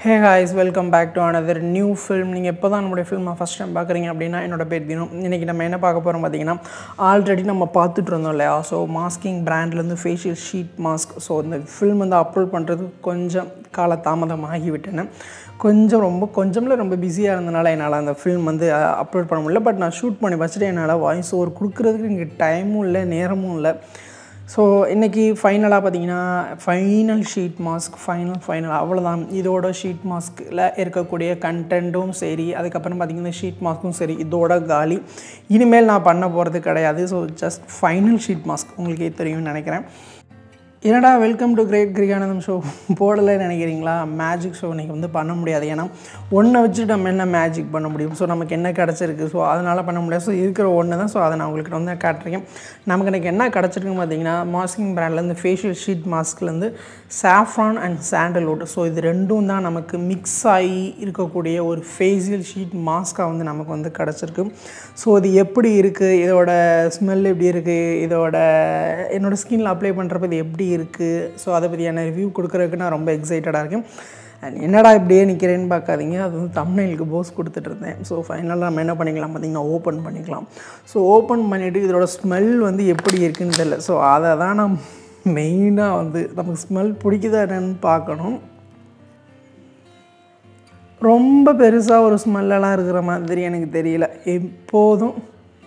hey guys welcome back to another new film நீங்கள் எப்போ தான் நம்மளுடைய ஃபில்மை ஃபஸ்ட் டைம் பார்க்குறீங்க அப்படின்னா என்னோட பேர் தினம் இன்றைக்கி நம்ம என்ன பார்க்க போகிறோம் பார்த்தீங்கன்னா ஆல்ரெடி நம்ம பார்த்துட்டு இருந்தோம் இல்லையா ஸோ மாஸ்கிங் பிராண்ட்லேருந்து ஃபேஷியல் ஷீட் மாஸ்க் ஸோ இந்த ஃபில்ம் வந்து அப்லோட் பண்ணுறதுக்கு கொஞ்சம் கால தாமதமாகி விட்டேன் கொஞ்சம் ரொம்ப கொஞ்சம்ல ரொம்ப பிஸியாக இருந்தனால என்னால் அந்த ஃபில்ம் வந்து அப்லோட் பண்ண முடியல பட் நான் ஷூட் பண்ணி வச்சுட்டு என்னால் வாய்ஸ் ஓவர் கொடுக்குறதுக்கு எனக்கு டைமும் இல்லை நேரமும் இல்லை ஸோ இன்றைக்கி ஃபைனலாக பார்த்தீங்கன்னா final sheet mask final final அவ்வளோதான் இதோட ஷீட் மாஸ்கில் இருக்கக்கூடிய கண்டென்ட்டும் சரி அதுக்கப்புறம் பார்த்திங்கன்னா ஷீட் மாஸ்க்கும் சரி இதோட காலி இனிமேல் நான் பண்ண போகிறது கிடையாது so just final sheet mask உங்களுக்கே தெரியும்னு நினைக்கிறேன் என்னடா வெல்கம் டு கிரேட் கிரிகானந்தம் ஷோ போடலைன்னு நினைக்கிறீங்களா மேஜிக் ஷோ இன்றைக்கி வந்து பண்ண முடியாது ஏன்னா ஒன்றை வச்சுட்டு நம்ம என்ன மேஜிக் பண்ண முடியும் ஸோ நமக்கு என்ன கிடச்சிருக்கு ஸோ அதனால் பண்ண முடியாது ஸோ இருக்கிற ஒன்று தான் ஸோ அதை நான் உங்களுக்கு வந்து காட்டுறேன் நமக்கு எனக்கு என்ன கிடச்சிருக்குன்னு பார்த்தீங்கன்னா மாஸ்கிங் பிராண்ட்லேருந்து ஃபேஷியல் ஷீட் மாஸ்க்லேருந்து சாஃப்ரான் அண்ட் சாண்டல்வுட் ஸோ இது ரெண்டும் தான் நமக்கு மிக்ஸ் ஆகி இருக்கக்கூடிய ஒரு ஃபேஷியல் ஷீட் மாஸ்க்காக வந்து நமக்கு வந்து கிடச்சிருக்கு ஸோ இது எப்படி இருக்குது இதோட ஸ்மெல் எப்படி இருக்குது இதோட என்னோடய ஸ்கின்ல அப்ளை பண்ணுறப்ப இது எப்படி இருக்குது ஸோ அதை பற்றியான ரிவ்யூ கொடுக்குறதுக்கு நான் ரொம்ப எக்ஸைட்டடாக இருக்கேன் அண்ட் என்னடா இப்படியே நிற்கிறேன்னு பார்க்காதீங்க அது வந்து தமிழ்க்கு போஸ் கொடுத்துட்டு இருந்தேன் ஸோ ஃபைனலாக நம்ம என்ன பண்ணிக்கலாம் பார்த்தீங்கன்னா ஓப்பன் பண்ணிக்கலாம் ஸோ ஓப்பன் பண்ணிவிட்டு இதோட ஸ்மெல் வந்து எப்படி இருக்குன்னு தெரியல ஸோ அதை தான் நான் மெயினாக வந்து நமக்கு ஸ்மெல் பிடிக்குதா என்னன்னு பார்க்கணும் ரொம்ப பெருசாக ஒரு ஸ்மெல்லெல்லாம் இருக்கிற மாதிரி எனக்கு தெரியல எப்போதும்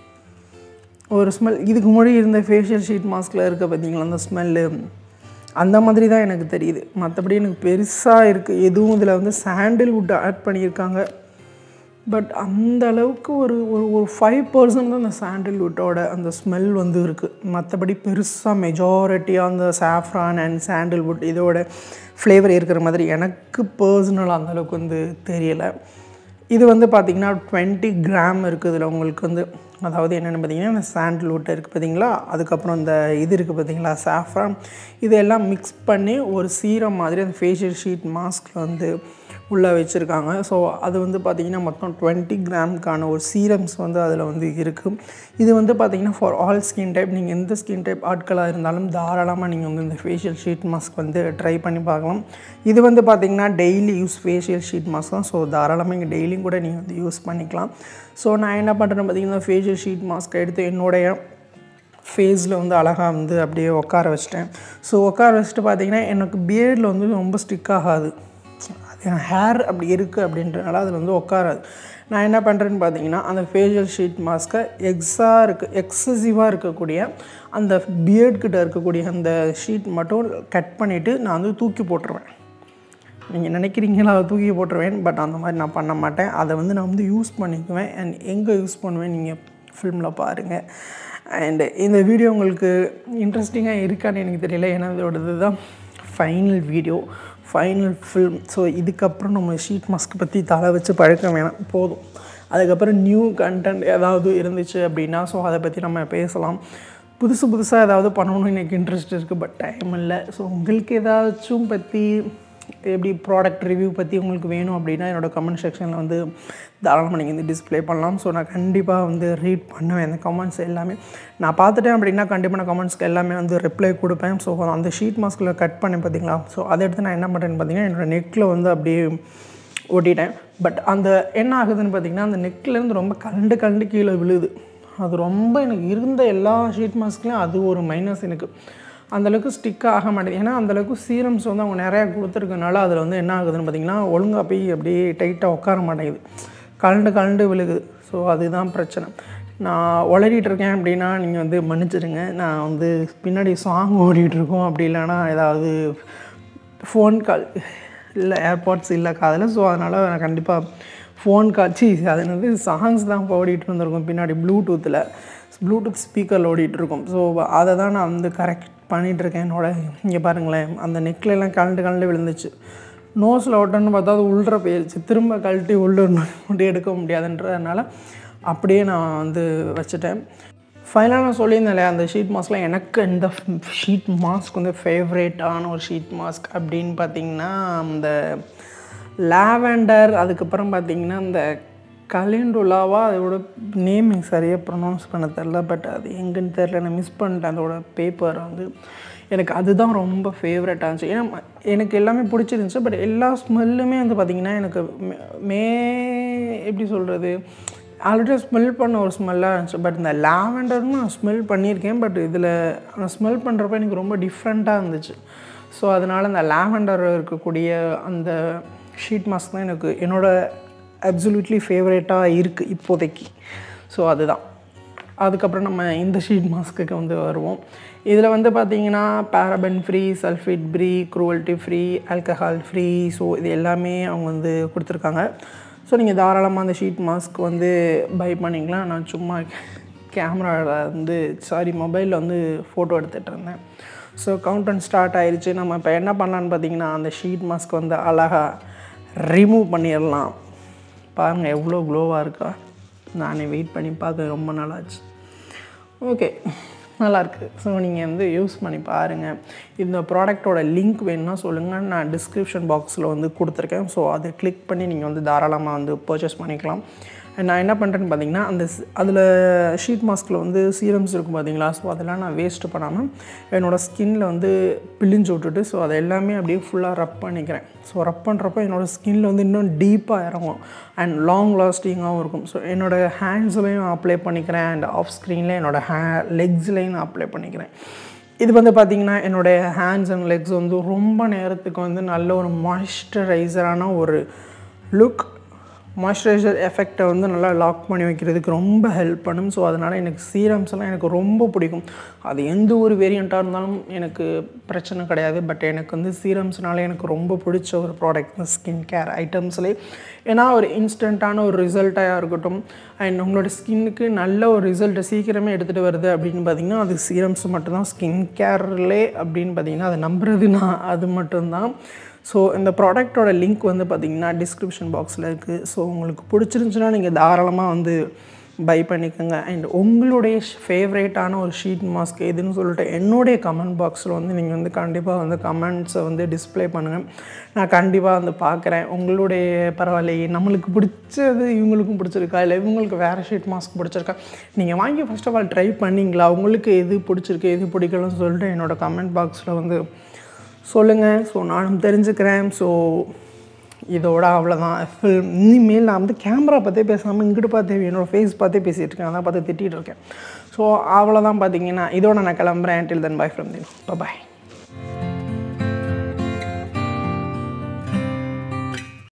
ஒரு ஸ்மெல் இதுக்கு முன்னாடி இருந்த ஃபேஷியல் ஷீட் மாஸ்கில் இருக்க பார்த்தீங்களா அந்த ஸ்மெல்லு அந்த மாதிரி தான் எனக்கு தெரியுது மற்றபடி எனக்கு பெருசாக இருக்குது எதுவும் இதில் வந்து சாண்டில்வுட் ஆட் பண்ணியிருக்காங்க பட் அந்த அளவுக்கு ஒரு ஒரு ஒரு ஃபைவ் பர்சன்ட் தான் அந்த சாண்டில்வுட்டோட அந்த ஸ்மெல் வந்து இருக்குது மற்றபடி பெருசாக மெஜாரிட்டியாக அந்த சாஃப்ரான் அண்ட் சாண்டில்வுட் இதோட ஃப்ளேவர் இருக்கிற மாதிரி எனக்கு பர்சனலாக அந்த அளவுக்கு வந்து தெரியலை இது வந்து பார்த்திங்கன்னா டுவெண்ட்டி கிராம் இருக்குது இதில் உங்களுக்கு வந்து அதாவது என்னென்னு பார்த்தீங்கன்னா இந்த சாண்டில்வுட் இருக்குது பார்த்தீங்களா அதுக்கப்புறம் இந்த இது இருக்குது பார்த்தீங்களா சாஃப்ரான் இதெல்லாம் மிக்ஸ் பண்ணி ஒரு சீரம் மாதிரி அந்த ஃபேஷியல் ஷீட் மாஸ்கில் வந்து உள்ளே வச்சுருக்காங்க ஸோ அது வந்து பார்த்திங்கன்னா மொத்தம் டுவெண்ட்டி கிராமுக்கான ஒரு சீரம்ஸ் வந்து அதில் வந்து இருக்குது இது வந்து பார்த்திங்கன்னா ஃபார் ஆல் ஸ்கின் டைப் நீங்கள் எந்த ஸ்கின் டைப் ஆட்களாக இருந்தாலும் தாராளமாக நீங்கள் வந்து இந்த ஃபேஷியல் ஷீட் மாஸ்க் வந்து ட்ரை பண்ணி பார்க்கலாம் இது வந்து பார்த்திங்கன்னா daily use facial sheet mask தான் ஸோ தாராளமாக இங்கே டெய்லியும் கூட நீங்கள் வந்து யூஸ் பண்ணிக்கலாம் ஸோ நான் என்ன பண்ணுறேன் பார்த்திங்கன்னா ஃபேஷியல் ஷீட் மாஸ்க் எடுத்து என்னுடைய ஃபேஸில் வந்து அழகாக வந்து அப்படியே உட்கார வச்சிட்டேன் ஸோ உட்கார வச்சுட்டு பார்த்திங்கன்னா எனக்கு பியர்டில் வந்து ரொம்ப ஸ்டிக் ஆகாது அது ஹேர் அப்படி இருக்குது அப்படின்றனால அதில் வந்து உட்காராது நான் என்ன பண்ணுறேன்னு பார்த்தீங்கன்னா அந்த ஃபேஷியல் ஷீட் மாஸ்க்கை எக்ஸாக இருக்குது எக்ஸசிவாக இருக்கக்கூடிய அந்த பியர்ட்கிட்ட இருக்கக்கூடிய அந்த ஷீட் மட்டும் கட் பண்ணிவிட்டு நான் வந்து தூக்கி போட்டுருவேன் நீங்கள் நினைக்கிறீங்களா அதை தூக்கி போட்டுருவேன் பட் அந்த மாதிரி நான் பண்ண மாட்டேன் அதை வந்து நான் வந்து யூஸ் பண்ணிக்குவேன் அண்ட் எங்கே யூஸ் பண்ணுவேன் நீங்கள் ஃபில்மில் பாருங்கள் அண்டு இந்த வீடியோ உங்களுக்கு இன்ட்ரெஸ்டிங்காக இருக்கான்னு எனக்கு தெரியல ஏன்னா இதோடது தான் final video final film so இதுக்கப்புறம் நம்ம ஷீட் மாஸ்க் பற்றி தலை வச்சு பழக்க வேணாம் போதும் அதுக்கப்புறம் நியூ கண்டென்ட் ஏதாவது இருந்துச்சு அப்படின்னா ஸோ அதை பற்றி நம்ம பேசலாம் புதுசு புதுசாக ஏதாவது பண்ணணும்னு எனக்கு இன்ட்ரெஸ்ட் இருக்குது பட் டைம் இல்லை ஸோ உங்களுக்கு ஏதாச்சும் பற்றி எப்படி ப்ராடக்ட் ரிவ்யூ பற்றி உங்களுக்கு வேணும் அப்படின்னா என்னோடய கமெண்ட் செக்ஷனில் வந்து தாராளமாக நீங்கள் வந்து டிஸ்பிளே பண்ணலாம் ஸோ நான் கண்டிப்பாக வந்து ரீட் பண்ணுவேன் அந்த கமெண்ட்ஸ் எல்லாமே நான் பார்த்துட்டேன் அப்படின்னா கண்டிப்பாக நான் கமெண்ட்ஸ்க்கு எல்லாமே வந்து ரிப்ளை கொடுப்பேன் ஸோ அந்த ஷீட் மாஸ்கில் கட் பண்ணேன் பார்த்தீங்களா ஸோ அதை எடுத்து நான் என்ன பண்ணுறேன்னு பார்த்தீங்கன்னா என்னோடய நெக்கில் வந்து அப்படியே ஓட்டிட்டேன் பட் அந்த என்ன ஆகுதுன்னு பார்த்தீங்கன்னா அந்த நெக்லேருந்து ரொம்ப கலண்டு கலண்டு கீழே விழுது அது ரொம்ப எனக்கு இருந்த எல்லா ஷீட் மாஸ்க்லேயும் அது ஒரு மைனஸ் எனக்கு அந்தளவுக்கு ஸ்டிக் ஆக மாட்டேது ஏன்னா அந்தளவுக்கு சீரம்ஸ் வந்து அவங்க நிறையா கொடுத்துருக்கனால அதில் வந்து என்ன ஆகுதுன்னு பார்த்திங்கன்னா ஒழுங்காக போய் அப்படியே டைட்டாக உட்கார மாட்டேங்குது கலண்டு கலண்டு விழுகுது ஸோ அதுதான் பிரச்சனை நான் உளறிட்டு இருக்கேன் அப்படின்னா நீங்கள் வந்து மன்னிச்சிடுங்க நான் வந்து பின்னாடி சாங் ஓடிட்டுருக்கோம் அப்படி இல்லைன்னா ஏதாவது ஃபோன் கால் இல்லை ஏர்பாட்ஸ் இல்லை காதில் ஸோ அதனால் நான் கண்டிப்பாக ஃபோன் காட்சி அது வந்து சாங்ஸ் தான் இப்போ ஓடிட்டு இருந்திருக்கும் பின்னாடி ப்ளூடூத்தில் ப்ளூடூத் ஸ்பீக்கரில் ஓடிட்டுருக்கும் ஸோ அதை தான் நான் வந்து கரெக்ட் பண்ணிகிட்ருக்கேன் என்னோட இங்கே பாருங்களேன் அந்த நெக்லெல்லாம் கலண்டு கலண்டு விழுந்துச்சு நோஸில் ஓட்டன்னு பார்த்தா அது உள்ற போயிடுச்சு திரும்ப கழட்டி உள்ள மட்டும் எடுக்க முடியாதுன்றதுனால அப்படியே நான் வந்து வச்சுட்டேன் ஃபைனலாக நான் சொல்லியிருந்தேன் இல்லையா அந்த ஷீட் மாஸ்க்லாம் எனக்கு இந்த ஷீட் மாஸ்க் வந்து ஃபேவரேட்டான ஒரு ஷீட் மாஸ்க் அப்படின்னு பார்த்தீங்கன்னா அந்த லாவெண்டர் அதுக்கப்புறம் பார்த்தீங்கன்னா இந்த கலிண்டுலாவா அதோட நேம் சரியாக ப்ரொனவுன்ஸ் பண்ண தெரில பட் அது எங்கேன்னு தெரில நான் மிஸ் பண்ணிட்டேன் அதோட பேப்பர் வந்து எனக்கு அதுதான் ரொம்ப ஃபேவரட்டாக இருந்துச்சு ஏன்னா ம- எனக்கு எல்லாமே பிடிச்சிருந்துச்சு பட் எல்லா ஸ்மெல்லுமே வந்து பார்த்திங்கன்னா எனக்கு மே- மே எப்படி சொல்கிறது ஆல்ரெடி ஸ்மெல் பண்ண ஒரு ஸ்மெல்லாக இருந்துச்சு பட் இந்த லாவெண்டர்னு நான் ஸ்மெல் பண்ணியிருக்கேன் பட் இதில் நான் ஸ்மெல் பண்ணுறப்ப எனக்கு ரொம்ப டிஃப்ரெண்ட்டாக இருந்துச்சு ஸோ அதனால் இந்த லாவெண்டர் இருக்கக்கூடிய அந்த ஷீட் மாஸ்க் தான் எனக்கு என்னோட அப்சல்யூட்லி ஃபேவரேட்டாக இருக்குது இப்போதைக்கு ஸோ அதுதான் அதுக்கப்புறம் நம்ம இந்த ஷீட் மாஸ்க்குக்கு வந்து வருவோம் இதில் வந்து பார்த்தீங்கன்னா paraben free sulphate free cruelty free alcohol free so இது எல்லாமே அவங்க வந்து கொடுத்துருக்காங்க ஸோ நீங்கள் தாராளமாக அந்த ஷீட் மாஸ்க் வந்து பை பண்ணிக்கலாம் நான் சும்மா கேமராவில் வந்து சாரி மொபைலில் வந்து ஃபோட்டோ எடுத்துகிட்டு இருந்தேன் ஸோ கவுண்டன் ஸ்டார்ட் ஆயிருச்சு நம்ம இப்போ என்ன பண்ணலான்னு பார்த்தீங்கன்னா அந்த ஷீட் மாஸ்க் வந்து அழகாக ரிமூவ் பண்ணிடலாம் பாருங்கள் எவ்வளோ க்ளோவாக இருக்கா நானே வெயிட் பண்ணி பார்க்க ரொம்ப நாளாச்சு ஓகே நல்லாயிருக்கு ஸோ நீங்கள் வந்து யூஸ் பண்ணி பாருங்கள் இந்த ப்ராடக்ட்டோட லிங்க் வேணும்னா சொல்லுங்கள் நான் டிஸ்கிரிப்ஷன் பாக்ஸில் வந்து கொடுத்துருக்கேன் ஸோ அதை கிளிக் பண்ணி நீங்கள் வந்து தாராளமாக வந்து பர்ச்சேஸ் பண்ணிக்கலாம் And நான் என்ன பண்ணுறேன்னு பார்த்தீங்கன்னா அந்த அதில் ஷீட் மாஸ்கில் வந்து சீரம்ஸ் இருக்கும் பார்த்தீங்களா ஸோ அதெல்லாம் நான் வேஸ்ட் பண்ணாமல் என்னோடய ஸ்கின்னில் வந்து பிழிஞ்சு விட்டுட்டு ஸோ அதை எல்லாமே அப்படியே ஃபுல்லாக ரப் பண்ணிக்கிறேன் ஸோ ரப் பண்ணுறப்போ என்னோடய ஸ்கின்னில் வந்து இன்னும் டீப்பாக இறங்கும் அண்ட் லாங் லாஸ்டிங்காகவும் இருக்கும் ஸோ என்னோடய ஹேண்ட்ஸ்லையும் அப்ளை பண்ணிக்கிறேன் அண்ட் ஆஃப் ஸ்க்ரீனில் என்னோடய ஹே லெக்ஸ்லையும் அப்ளை பண்ணிக்கிறேன் இது வந்து பார்த்திங்கன்னா என்னுடைய ஹேண்ட்ஸ் அண்ட் லெக்ஸ் வந்து ரொம்ப நேரத்துக்கு வந்து நல்ல ஒரு மாய்ஸ்சரைசரான ஒரு லுக் மாய்ஸ்சரைசர் எஃபெக்டை வந்து நல்லா லாக் பண்ணி வைக்கிறதுக்கு ரொம்ப ஹெல்ப் பண்ணும் ஸோ அதனால் எனக்கு சீரம்ஸ் எல்லாம் எனக்கு ரொம்ப பிடிக்கும் அது எந்த ஒரு வேரியண்ட்டாக இருந்தாலும் எனக்கு பிரச்சனை கிடையாது பட் எனக்கு வந்து சீரம்ஸ்னால எனக்கு ரொம்ப பிடிச்ச ஒரு ப்ராடக்ட் தான் ஸ்கின் கேர் ஐட்டம்ஸ்லேயே ஏன்னா ஒரு இன்ஸ்டண்ட்டான ஒரு ரிசல்ட்டாக இருக்கட்டும் அண்ட் உங்களோட ஸ்கின்னுக்கு நல்ல ஒரு ரிசல்ட்டை சீக்கிரமே எடுத்துகிட்டு வருது அப்படின்னு பார்த்தீங்கன்னா அது சீரம்ஸ் மட்டும்தான் ஸ்கின் கேர்லே அப்படின்னு பார்த்தீங்கன்னா அதை நம்புறது நான் அது மட்டும்தான் ஸோ இந்த ப்ராடக்ட்டோட லிங்க் வந்து பார்த்தீங்கன்னா டிஸ்கிரிப்ஷன் பாக்ஸில் இருக்குது ஸோ உங்களுக்கு பிடிச்சிருந்துச்சுன்னா நீங்கள் தாராளமாக வந்து பை பண்ணிக்கோங்க அண்ட் உங்களுடைய ஃபேவரேட்டான ஒரு ஷீட் மாஸ்க் எதுன்னு சொல்லிட்டு என்னுடைய கமெண்ட் பாக்ஸில் வந்து நீங்கள் வந்து கண்டிப்பாக வந்து கமெண்ட்ஸை வந்து டிஸ்ப்ளே பண்ணுங்கள் நான் கண்டிப்பாக வந்து பார்க்குறேன் உங்களுடைய பரவாயில்லையே நம்மளுக்கு பிடிச்சது இவங்களுக்கும் பிடிச்சிருக்கா இல்லை இவங்களுக்கு வேறு ஷீட் மாஸ்க் பிடிச்சிருக்கா நீங்கள் வாங்கி ஃபர்ஸ்ட் ஆஃப் ஆல் ட்ரை பண்ணிங்களா உங்களுக்கு எது பிடிச்சிருக்கு எது பிடிக்கலன்னு சொல்லிட்டு என்னோடய கமெண்ட் பாக்ஸில் வந்து சொல்லுங்கள் ஸோ நானும் தெரிஞ்சுக்கிறேன் ஸோ இதோட அவ்வளோதான் ஃபில்ம் இனிமேல் நான் வந்து கேமரா பார்த்தே பேசாமல் இங்கிட்டு பார்த்தே என்னோடய ஃபேஸ் பார்த்தே பேசிகிட்டு இருக்கேன் அதான் பார்த்து திட்டிகிட்டு இருக்கேன் ஸோ அவ்வளோதான் பார்த்தீங்கன்னா இதோட நான் கிளம்புறேன் டில் தென் பை ஃப்ரம் தின் பாய்